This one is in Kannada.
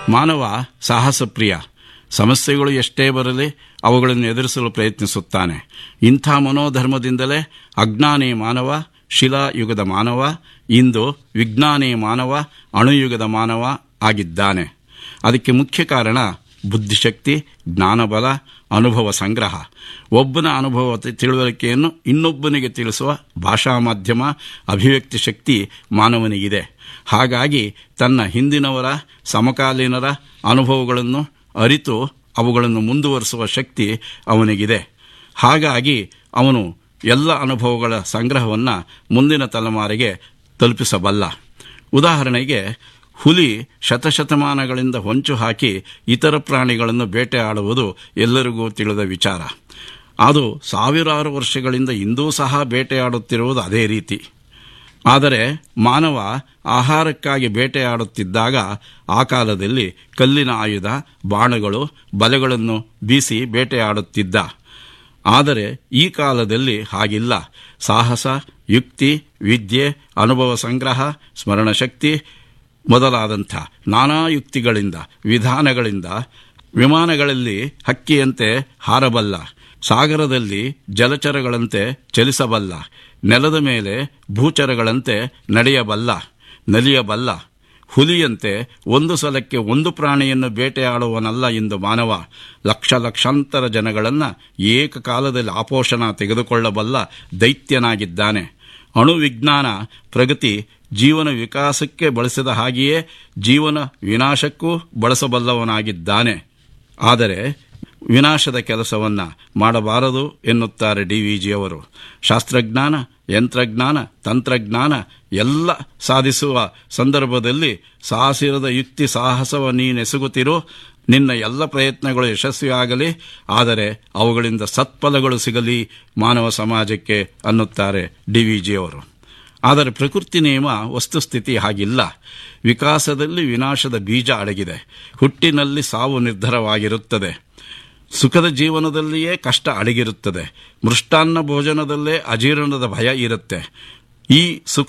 ಮಾನವ ಸಾಹಸಪ್ರಿಯ ಸಮಸ್ಯೆಗಳು ಎಷ್ಟೇ ಬರಲಿ ಅವುಗಳನ್ನು ಎದುರಿಸಲು ಪ್ರಯತ್ನಿಸುತ್ತಾನೆ ಇಂಥ ಮನೋಧರ್ಮದಿಂದಲೇ ಅಜ್ಞಾನಿ ಮಾನವ ಶಿಲಾಯುಗದ ಮಾನವ ಇಂದು ವಿಜ್ಞಾನಿ ಮಾನವ ಅಣುಯುಗದ ಮಾನವ ಆಗಿದ್ದಾನೆ ಅದಕ್ಕೆ ಮುಖ್ಯ ಕಾರಣ ಬುದ್ಧಿಶಕ್ತಿ ಜ್ಞಾನಬಲ ಅನುಭವ ಸಂಗ್ರಹ ಒಬ್ಬನ ಅನುಭವ ತಿಳುವಳಿಕೆಯನ್ನು ಇನ್ನೊಬ್ಬನಿಗೆ ತಿಳಿಸುವ ಭಾಷಾ ಮಾಧ್ಯಮ ಅಭಿವ್ಯಕ್ತಿ ಶಕ್ತಿ ಮಾನವನಿಗಿದೆ ಹಾಗಾಗಿ ತನ್ನ ಹಿಂದಿನವರ ಸಮಕಾಲೀನರ ಅನುಭವಗಳನ್ನು ಅರಿತು ಅವುಗಳನ್ನು ಮುಂದುವರಿಸುವ ಶಕ್ತಿ ಅವನಿಗಿದೆ ಹಾಗಾಗಿ ಅವನು ಎಲ್ಲ ಅನುಭವಗಳ ಸಂಗ್ರಹವನ್ನು ಮುಂದಿನ ತಲೆಮಾರಿಗೆ ತಲುಪಿಸಬಲ್ಲ ಉದಾಹರಣೆಗೆ ಹುಲಿ ಶತಶತಮಾನಗಳಿಂದ ಹೊಂಚು ಹಾಕಿ ಇತರ ಪ್ರಾಣಿಗಳನ್ನು ಬೇಟೆಯಾಡುವುದು ಎಲ್ಲರಿಗೂ ತಿಳಿದ ವಿಚಾರ ಅದು ಸಾವಿರಾರು ವರ್ಷಗಳಿಂದ ಇಂದೂ ಸಹ ಬೇಟೆಯಾಡುತ್ತಿರುವುದು ಅದೇ ರೀತಿ ಆದರೆ ಮಾನವ ಆಹಾರಕ್ಕಾಗಿ ಬೇಟೆಯಾಡುತ್ತಿದ್ದಾಗ ಆ ಕಾಲದಲ್ಲಿ ಕಲ್ಲಿನ ಆಯುಧ ಬಾಣಗಳು ಬಲೆಗಳನ್ನು ಬೀಸಿ ಬೇಟೆಯಾಡುತ್ತಿದ್ದ ಆದರೆ ಈ ಕಾಲದಲ್ಲಿ ಹಾಗಿಲ್ಲ ಸಾಹಸ ಯುಕ್ತಿ ವಿದ್ಯೆ ಅನುಭವ ಸಂಗ್ರಹ ಸ್ಮರಣಶಕ್ತಿ ಮೊದಲಾದಂಥ ನಾನಾ ಯುಕ್ತಿಗಳಿಂದ ವಿಧಾನಗಳಿಂದ ವಿಮಾನಗಳಲ್ಲಿ ಹಕ್ಕಿಯಂತೆ ಹಾರಬಲ್ಲ ಸಾಗರದಲ್ಲಿ ಜಲಚರಗಳಂತೆ ಚಲಿಸಬಲ್ಲ ನೆಲದ ಮೇಲೆ ಭೂಚರಗಳಂತೆ ನಡೆಯಬಲ್ಲ ನಲಿಯಬಲ್ಲ ಹುಲಿಯಂತೆ ಒಂದು ಸಲಕ್ಕೆ ಒಂದು ಪ್ರಾಣಿಯನ್ನು ಬೇಟೆಯಾಡುವನಲ್ಲ ಎಂದು ಮಾನವ ಲಕ್ಷ ಲಕ್ಷಾಂತರ ಜನಗಳನ್ನು ಏಕಕಾಲದಲ್ಲಿ ಆಪೋಷಣ ತೆಗೆದುಕೊಳ್ಳಬಲ್ಲ ದೈತ್ಯನಾಗಿದ್ದಾನೆ ಅಣುವಿಜ್ಞಾನ ಪ್ರಗತಿ ಜೀವನ ವಿಕಾಸಕ್ಕೆ ಬಳಸಿದ ಹಾಗೆಯೇ ಜೀವನ ವಿನಾಶಕ್ಕೂ ಬಳಸಬಲ್ಲವನಾಗಿದ್ದಾನೆ ಆದರೆ ವಿನಾಶದ ಕೆಲಸವನ್ನ ಮಾಡಬಾರದು ಎನ್ನುತ್ತಾರೆ ಡಿ ವಿ ಜಿಯವರು ಶಾಸ್ತ್ರಜ್ಞಾನ ಯಂತ್ರಜ್ಞಾನ ತಂತ್ರಜ್ಞಾನ ಎಲ್ಲ ಸಾಧಿಸುವ ಸಂದರ್ಭದಲ್ಲಿ ಸಾಹಸಿರದ ಯುಕ್ತಿ ಸಾಹಸವ ನೀನೆಸಗುತ್ತಿರೋ ನಿನ್ನ ಎಲ್ಲ ಪ್ರಯತ್ನಗಳು ಯಶಸ್ವಿಯಾಗಲಿ ಆದರೆ ಅವುಗಳಿಂದ ಸತ್ಫಲಗಳು ಸಿಗಲಿ ಮಾನವ ಸಮಾಜಕ್ಕೆ ಅನ್ನುತ್ತಾರೆ ಡಿ ವಿ ಜಿಯವರು ಆದರೆ ಪ್ರಕೃತಿ ನಿಯಮ ವಸ್ತುಸ್ಥಿತಿ ಹಾಗಿಲ್ಲ ವಿಕಾಸದಲ್ಲಿ ವಿನಾಶದ ಬೀಜ ಅಡಗಿದೆ ಹುಟ್ಟಿನಲ್ಲಿ ಸಾವು ನಿರ್ಧಾರವಾಗಿರುತ್ತದೆ ಸುಖದ ಜೀವನದಲ್ಲಿಯೇ ಕಷ್ಟ ಅಡಗಿರುತ್ತದೆ ಮೃಷ್ಟಾನ್ನ ಭೋಜನದಲ್ಲೇ ಅಜೀರ್ಣದ ಭಯ ಇರುತ್ತೆ ಈ ಸುಖ